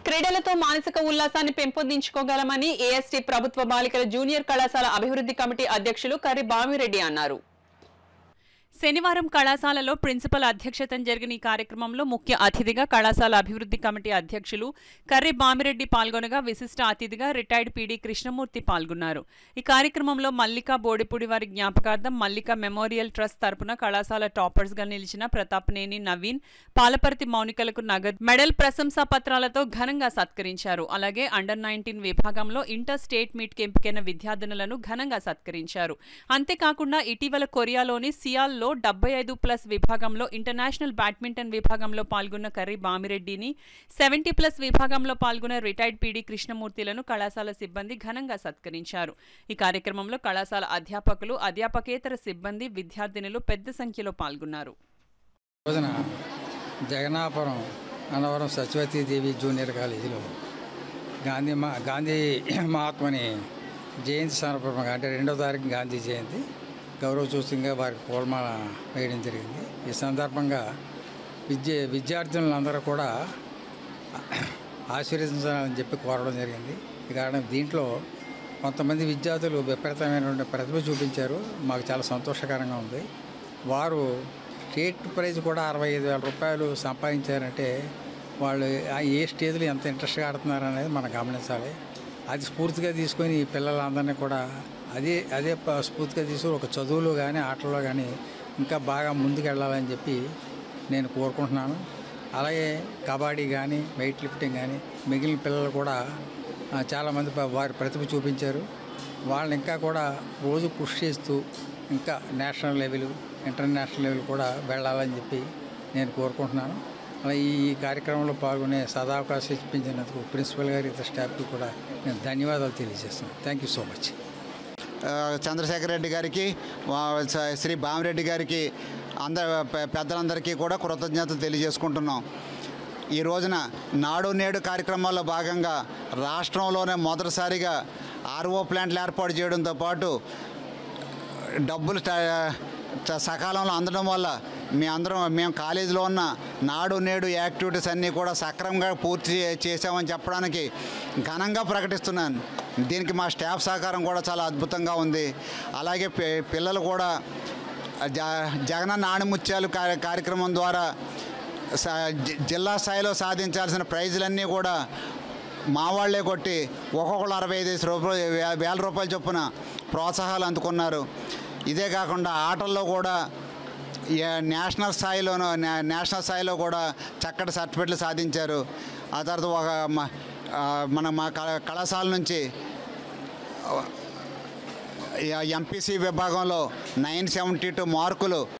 క్రీడలతో మానసిక ఉల్లాసాన్ని పెంపొందించుకోగలమని ఏఎస్టీ ప్రభుత్వ బాలికల జూనియర్ కళాశాల అభివృద్ధి కమిటీ అధ్యక్షులు కర్రి బామిరెడ్డి అన్నారు శనివారం కళాశాలలో ప్రిన్సిపల్ అధ్యక్షతన జరిగిన ఈ కార్యక్రమంలో ముఖ్య అతిథిగా కళాశాల అభివృద్ధి కమిటీ అధ్యక్షులు కర్రి బామిరెడ్డి పాల్గొనగా విశిష్ట అతిథిగా రిటైర్డ్ పీడీ కృష్ణమూర్తి పాల్గొన్నారు ఈ కార్యక్రమంలో మల్లిక బోడిపూడి వారి జ్ఞాపకార్థం మల్లిక మెమోరియల్ ట్రస్ట్ తరపున కళాశాల టాపర్స్ గా నిలిచిన ప్రతాపనేని నవీన్ పాలపర్తి మౌనికలకు నగదు మెడల్ ప్రశంసా పత్రాలతో ఘనంగా సత్కరించారు అలాగే అండర్ నైన్టీన్ విభాగంలో ఇంటర్ స్టేట్ మీట్ ఎంపికైన విద్యార్థినులను ఘనంగా సత్కరించారు అంతేకాకుండా ఇటీవల కొరియాలోని సియాల్లో డెబ్బై ఐదు ప్లస్ విభాగంలో ఇంటర్నేషనల్ బ్యాడ్మింటన్ విభాగంలో పాల్గొన్న కర్రీ బామిరెడ్డిని సెవెంటీ ప్లస్ విభాగంలో పాల్గొన్న రిటైర్డ్ పీడీ కృష్ణమూర్తిలను కళాశాల సిబ్బంది ఘనంగా సత్కరించారు ఈ కార్యక్రమంలో కళాశాల అధ్యాపకులు అధ్యాపకేతర సిబ్బంది విద్యార్థినులు పెద్ద సంఖ్యలో పాల్గొన్నారు రోజున జగన్నాపురం అన్నవరం సత్యవతీదేవి జూనియర్ కాలేజీలో గాంధీ మా గాంధీ మహాత్మని జయంతి సందర్భంగా అంటే రెండో తారీఖు గాంధీ జయంతి గౌరవ సూచకంగా వారికి పూలమాల వేయడం జరిగింది ఈ సందర్భంగా విద్య విద్యార్థులందరూ కూడా ఆశీర్వదించాలని చెప్పి కోరడం జరిగింది ఈ కారణం దీంట్లో కొంతమంది విద్యార్థులు విపరీతమైనటువంటి ప్రతిభ చూపించారు మాకు చాలా సంతోషకరంగా ఉంది వారు స్టేట్ ప్రైజ్ కూడా అరవై ఐదు వేల రూపాయలు సంపాదించారంటే వాళ్ళు ఆ ఏ స్టేజ్లో ఎంత ఇంట్రెస్ట్గా ఆడుతున్నారు అనేది మనం గమనించాలి అది స్ఫూర్తిగా తీసుకొని ఈ పిల్లలందరినీ కూడా అదే అదే ప- స్ఫూర్తిగా తీసుకొని ఒక చదువులో కానీ ఆటల్లో కానీ ఇంకా బాగా ముందుకు వెళ్ళాలని చెప్పి నేను కోరుకుంటున్నాను అలాగే కబడ్డీ కానీ వెయిట్ లిఫ్టింగ్ కానీ మిగిలిన పిల్లలు కూడా ఆ, చాలామంది ప- వారి ప్రతిభ చూపించారు వాళ్ళని ఇంకా కూడా రోజు కృషి చేస్తూ ఇంకా నేషనల్ లెవెల్ ఇంటర్నేషనల్ లెవెల్ కూడా వెళ్ళాలని చెప్పి నేను కోరుకుంటున్నాను అలా ఈ కార్యక్రమంలో పాల్గొనే సదావకాశం ఇప్పించినందుకు ప్రిన్సిపల్ గారి ఇతర స్టాఫ్కి కూడా నేను ధన్యవాదాలు తెలియజేస్తున్నాను థ్యాంక్ యూ సో మచ్ ఆ, చంద్రశేఖర్ రెడ్డి గారికి వా- స- శ్రీ బామిరెడ్డి గారికి అందరు పె- పెద్దలందరికీ కూడా కృతజ్ఞతలు తెలియజేసుకుంటున్నాం ఈ రోజున నాడు నేడు కార్యక్రమాల్లో భాగంగా రాష్ట్రంలోనే మొదటిసారిగా ఆర్ఓ ప్లాంట్లు ఏర్పాటు చేయడంతో పాటు డబ్బులు స్ట- చ- సకాలంలో అందడం వల్ల మీ అందరం మేము కాలేజీలో ఉన్న నాడు నేడు యాక్టివిటీస్ అన్నీ కూడా సక్రమంగా పూర్తి చే- చేసామని చెప్పడానికి ఘనంగా ప్రకటిస్తున్నాను దీనికి మా స్టాఫ్ సహకారం కూడా చాలా అద్భుతంగా ఉంది అలాగే పి- పిల్లలు కూడా జ జగనన్న ఆణిముత్యాలు కార్య కార్యక్రమం ద్వారా స- జి- జిల్లా స్థాయిలో సాధించాల్సిన ప్రైజులన్నీ కూడా మా వాళ్ళే కొట్టి ఒక్కొక్కరు అరవై ఐదు రూపాయలు వే- వేల రూపాయల చొప్పున ప్రోత్సాహాలు అందుకున్నారు ఇదే కాకుండా ఆటల్లో కూడా ఏ- నేషనల్ స్థాయిలోనూ నే- నేషనల్ స్థాయిలో కూడా చక్కటి సర్టిఫికెట్లు సాధించారు ఆ తర్వాత ఒక మ- ఆ, మన మా కళ- కళాశాల నుంచి ఎంపీసీ విభాగంలో నైన్ సెవెంటీ టూ మార్కులు